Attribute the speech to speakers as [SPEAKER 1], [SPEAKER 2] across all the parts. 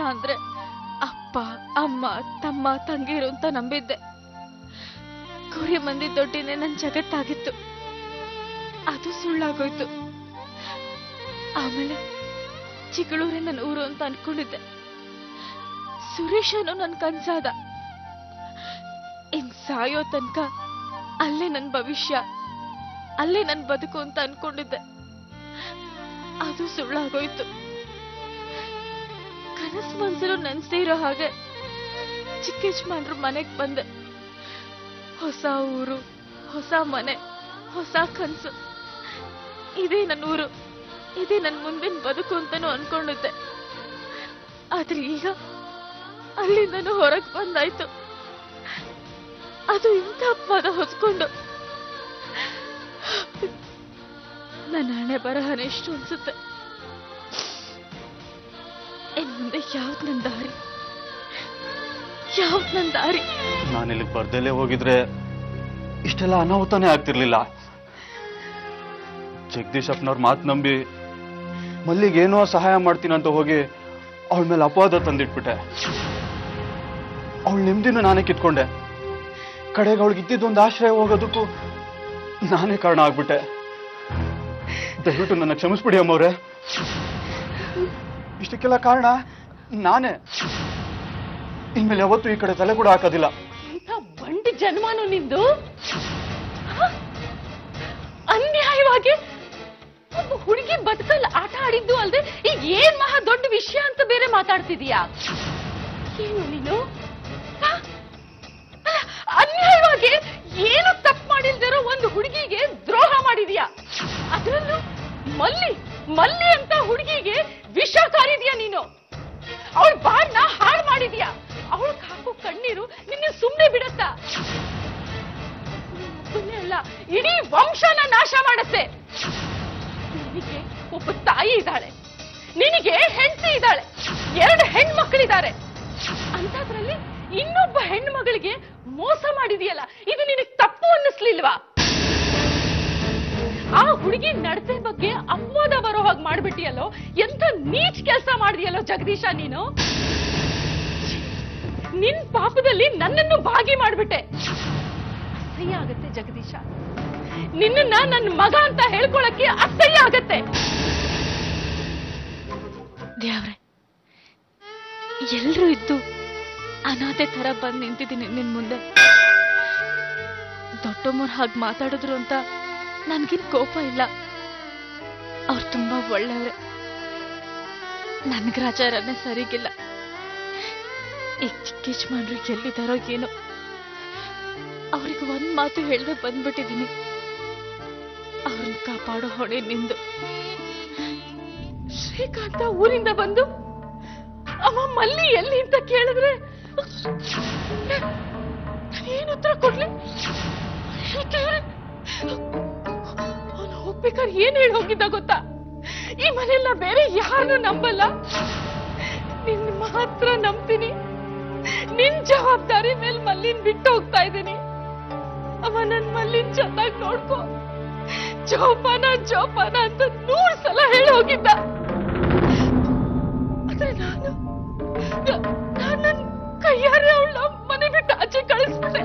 [SPEAKER 1] ಅಂದ್ರೆ ಅಪ್ಪ ಅಮ್ಮ ತಮ್ಮ ತಂಗಿರು ಅಂತ ನಂಬಿದ್ದೆ ಕುರಿ ಮಂದಿ ದೊಡ್ಡಿನೇ ನನ್ ಜಗತ್ತಾಗಿತ್ತು ಅದು ಸುಳ್ಳಾಗೋಯ್ತು ಆಮೇಲೆ ಚಿಗಳೂರೇ ನನ್ನ ಊರು ಅಂತ ಅನ್ಕೊಂಡಿದ್ದೆ ಸುರೇಶನು ನನ್ ಕನ್ಸಾದ ಇನ್ ಸಾಯೋ ತನಕ ಅಲ್ಲೇ ನನ್ ಭವಿಷ್ಯ ಅಲ್ಲೇ ನನ್ ಬದುಕು ಅಂತ ಅನ್ಕೊಂಡಿದ್ದೆ ಅದು ಸುಳ್ಳಾಗೋಯ್ತು ಕನಸು ಮನ್ಸರು ನೆನ್ಸ್ದೇ ಇರೋ ಹಾಗೆ ಚಿಕ್ಕ ಯಜಮಾನ್ರು ಮನೆಗ್ ಬಂದೆ ಹೊಸ ಊರು ಹೊಸ ಮನೆ ಹೊಸ ಕನ್ಸು ಇದೇ ನನ್ನ ಊರು ಇದೇ ನನ್ನ ಮುಂದಿನ ಬದುಕು ಅಂತಾನು ಅನ್ಕೊಂಡಿದ್ದೆ ಆದ್ರೆ ಈಗ ಅಲ್ಲಿಂದನೂ ಹೊರಗ್ ಬಂದಾಯ್ತು ಅದು ಇಂಥ ಪದ ಹೊತ್ಕೊಂಡು ನನ್ನ ಹಣೆ ಬರಹನ ಎಷ್ಟು ಅನ್ಸುತ್ತೆ ಇನ್ ಮುಂದೆ ಯಾವ್ದು ನನ್ನ ದಾರಿ ಯಾವ್ದು ನನ್ನ ದಾರಿ
[SPEAKER 2] ನಾನು ಇಲ್ಲಿಗೆ ಬರ್ದಲ್ಲೇ ಹೋಗಿದ್ರೆ ಇಷ್ಟೆಲ್ಲ ಅನಾಹುತಾನೇ ಆಗ್ತಿರ್ಲಿಲ್ಲ ಜಗದೀಶ್ ಅಪ್ಪನವ್ರ ಮಾತು ನಂಬಿ ಮಲ್ಲಿಗೆ ಏನೋ ಸಹಾಯ ಮಾಡ್ತೀನಂತ ಹೋಗಿ ಅವಳ ಮೇಲೆ ಅಪವಾದ ತಂದಿಟ್ಬಿಟ್ಟೆ ಅವಳ ನೆಮ್ಮದಿನೂ ನಾನೇ ಕಿತ್ಕೊಂಡೆ ಕಡೆಗೆ ಅವಳಿಗೆ ಇದ್ದಿದ್ದೊಂದು ಆಶ್ರಯ ಹೋಗೋದಕ್ಕೂ ನಾನೇ ಕಾರಣ ಆಗ್ಬಿಟ್ಟೆ ದಯವಿಟ್ಟು ನನ್ನ ಕ್ಷಮಿಸ್ಬಿಡಿ ಅಮ್ಮವ್ರೆ ಇಷ್ಟಕ್ಕೆಲ್ಲ ಕಾರಣ ನಾನೇ ಇನ್ಮೇಲೆ ಯಾವತ್ತೂ ಈ ಕಡೆ ತಲೆ ಕೂಡ ಹಾಕೋದಿಲ್ಲ
[SPEAKER 3] ಇಂಥ ಬಂಡಿ ಜನ್ಮನು ನಿಂದು ಹ? ಅನ್ಯಾಯವಾಗಿ ಒಬ್ಬ ಹುಡುಗಿ ಬದುಕಲ್ಲಿ ಆಟ ಆಡಿದ್ದು ಅಲ್ದೆ ಈಗ ಏನ್ ಮಹಾ ದೊಡ್ಡ ವಿಷಯ ಅಂತ ಬೇರೆ ಮಾತಾಡ್ತಿದೀಯಾ ಏನು ನೀನು ಹ? ಅಲ್ಲ, ಅನ್ಯಾಯವಾಗಿ ಏನು ತಪ್ಪು ಮಾಡಿಲ್ದಿರೋ ಒಂದು ಹುಡುಗಿಗೆ ದ್ರೋಹ ಮಾಡಿದ್ಯಾ ಅದರಲ್ಲೂ ಮಲ್ಲಿ ಮಲ್ಲಿ ಅಂತ ಹುಡುಗಿಗೆ ವಿಷ ಕಾರಿದ್ಯಾ ನೀನು ಅವಳ ಬಾಳ್ನ ಹಾಳು ಮಾಡಿದ್ಯಾ ಅವಳು ಹಾಕೋ ಕಣ್ಣೀರು ನಿನ್ನ ಸುಮ್ಮನೆ ಬಿಡತ್ತಾ ಒಬ್ಬನೇ ಅಲ್ಲ ಇಡೀ ವಂಶನ ನಾಶ ಮಾಡತ್ತೆ ನಿನಗೆ ಒಬ್ಬ ತಾಯಿ ಇದ್ದಾಳೆ ನಿನಗೆ ಹೆಂಡತಿ ಇದ್ದಾಳೆ ಎರಡು ಹೆಣ್ಮಕ್ಳಿದ್ದಾರೆ ಅಂತದ್ರಲ್ಲಿ ಇನ್ನೊಬ್ಬ ಹೆಣ್ಮಗಳಿಗೆ ಮೋಸ ಮಾಡಿದೆಯಲ್ಲ ಇದು ನಿನಗೆ ತಪ್ಪು ಅನ್ನಿಸ್ಲಿಲ್ವಾ ಆ ಹುಡುಗಿ ನಡತೆ ಬಗ್ಗೆ ಅಪವಾದ ಬರೋ ಹಾಗೆ ಮಾಡ್ಬಿಟ್ಟಿಯಲ್ಲೋ ಎಂತ ನೀಚ್ ಕೆಲಸ ಮಾಡಿದ್ಯಲ್ಲೋ ಜಗದೀಶ ನೀನು ನಿನ್ ಪಾಪದಲ್ಲಿ ನನ್ನನ್ನು ಭಾಗಿ ಮಾಡ್ಬಿಟ್ಟೆ ಅಸಹ್ಯ ಆಗತ್ತೆ ಜಗದೀಶ ನಿನ್ನನ್ನ ನನ್ನ ಮಗ ಅಂತ ಹೇಳ್ಕೊಳಕ್ಕೆ ಅಸಹ್ಯ ಆಗತ್ತೆ
[SPEAKER 1] ದೇವ್ರೆ ಎಲ್ರೂ ಇದ್ದು ಅನಾಥೆ ತರ ಬಂದ್ ನಿಂತಿದ್ದೀನಿ ನಿನ್ ಮುಂದೆ ದೊಡ್ಡಮ್ಮವ್ರು ಹಾಗೆ ಮಾತಾಡಿದ್ರು ಅಂತ ನನ್ಗಿನ್ ಕೋಪ ಇಲ್ಲ ಅವ್ರು ತುಂಬಾ ಒಳ್ಳೆಯವ್ರೆ ನನ್ ಗ್ರಾಚಾರನೇ ಸರಿಗಿಲ್ಲ ಈಗ ಚಿಕ್ಕ ಯಜಮಾನ್ರು ಎಲ್ಲಿದ್ದಾರೋ ಏನೋ ಅವ್ರಿಗೆ ಒಂದ್ ಮಾತು ಹೇಳ್ದೆ ಬಂದ್ಬಿಟ್ಟಿದೀನಿ ಅವ್ರನ್ನ ಕಾಪಾಡೋ ಹೊಣೆ ನಿಂದು
[SPEAKER 3] ಶ್ರೀಕಾಂತ ಊರಿಂದ ಬಂದು ಅವ ಮಲ್ಲಿ ಎಲ್ಲಿ ಅಂತ ಕೇಳಿದ್ರೆ ಏನು ಉತ್ತರ ಕೊಡ್ಲಿ ಅವನು ಹೋಗ್ಬೇಕಾದ್ರೆ ಏನ್ ಹೇಳಿ ಹೋಗಿದ್ದ ಗೊತ್ತಾ ಈ ಮನೆಯಲ್ಲ ಬೇರೆ ಯಾರನ್ನು ನಂಬಲ್ಲ ನಿನ್ ಮಾತ್ರ ನಂಬ್ತೀನಿ ನಿನ್ ಜವಾಬ್ದಾರಿ ಮೇಲೆ ಮಲ್ಲಿನ್ ಬಿಟ್ಟು ಹೋಗ್ತಾ ಇದ್ದೀನಿ ಅವ ನನ್ ಮಲ್ಲಿನ್ ಚೆನ್ನಾಗಿ ನೋಡ್ಕೊ ಜೋಪಾನ ಜೋಪಾನ ಅಂತ ನೂರ್ ಸಲ ಹೇಳಿ ಹೋಗಿದ್ದ ಆದ್ರೆ ನಾನು ನಾನು ನನ್ನ ಕೈಯಾರೆ ಅವಳ ಮನೆ ಬಿಟ್ಟು ಆಚೆ ಕಳಿಸ್ಬಿಟ್ಟೆ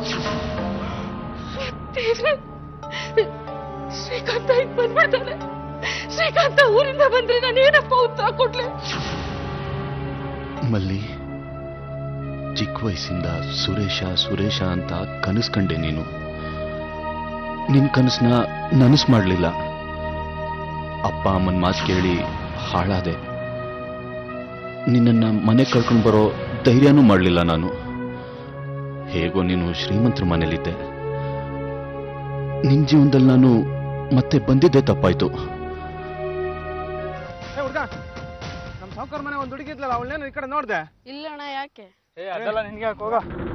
[SPEAKER 3] ದೇವ್ರೆ, ಶ್ರೀಕಾಂತ ಈಗ ಬಂದ್ಬಿಡ್ತಾನೆ ಶ್ರೀಕಾಂತ ಊರಿಂದ ಬಂದ್ರೆ ನಾನು ಏನಪ್ಪ ಉತ್ತರ ಕೊಡ್ಲಿ
[SPEAKER 4] ಮಲ್ಲಿ ಚಿಕ್ಕ ವಯಸ್ಸಿಂದ ಸುರೇಶ ಸುರೇಶ ಅಂತ ಕನಸು ಕಂಡೆ ನೀನು ನಿನ್ ಕನಸನ್ನ ನನಸು ಮಾಡಲಿಲ್ಲ ಅಪ್ಪ ಅಮ್ಮನ ಮಾತು ಕೇಳಿ ಹಾಳಾದೆ ನಿನ್ನನ್ನ ಮನೆ ಕರ್ಕೊಂಡು ಬರೋ ಧೈರ್ಯನೂ ಮಾಡಲಿಲ್ಲ ನಾನು ಹೇಗೋ ನೀನು ಶ್ರೀಮಂತರ ಮನೇಲಿದ್ದೆ ನಿನ್ ಜೀವನದಲ್ಲಿ ನಾನು ಮತ್ತೆ ಬಂದಿದ್ದೆ ತಪ್ಪಾಯ್ತು
[SPEAKER 5] ಏ ಹುಡ್ಗ ನಮ್ ಸಾವುಕಾರ ಮನೆ ಒಂದ್ ಹುಡುಗಿ ಇದ್ಲಲ್ಲ ಅವಳೇನು ಈ ಕಡೆ ನೋಡ್ದೆ
[SPEAKER 6] ಇಲ್ಲಣ್ಣ ಯಾಕೆ
[SPEAKER 5] ಏ ಅದೆಲ್ಲ ನಿನ್ಗೆ ಯಾಕೆ ಹೋಗ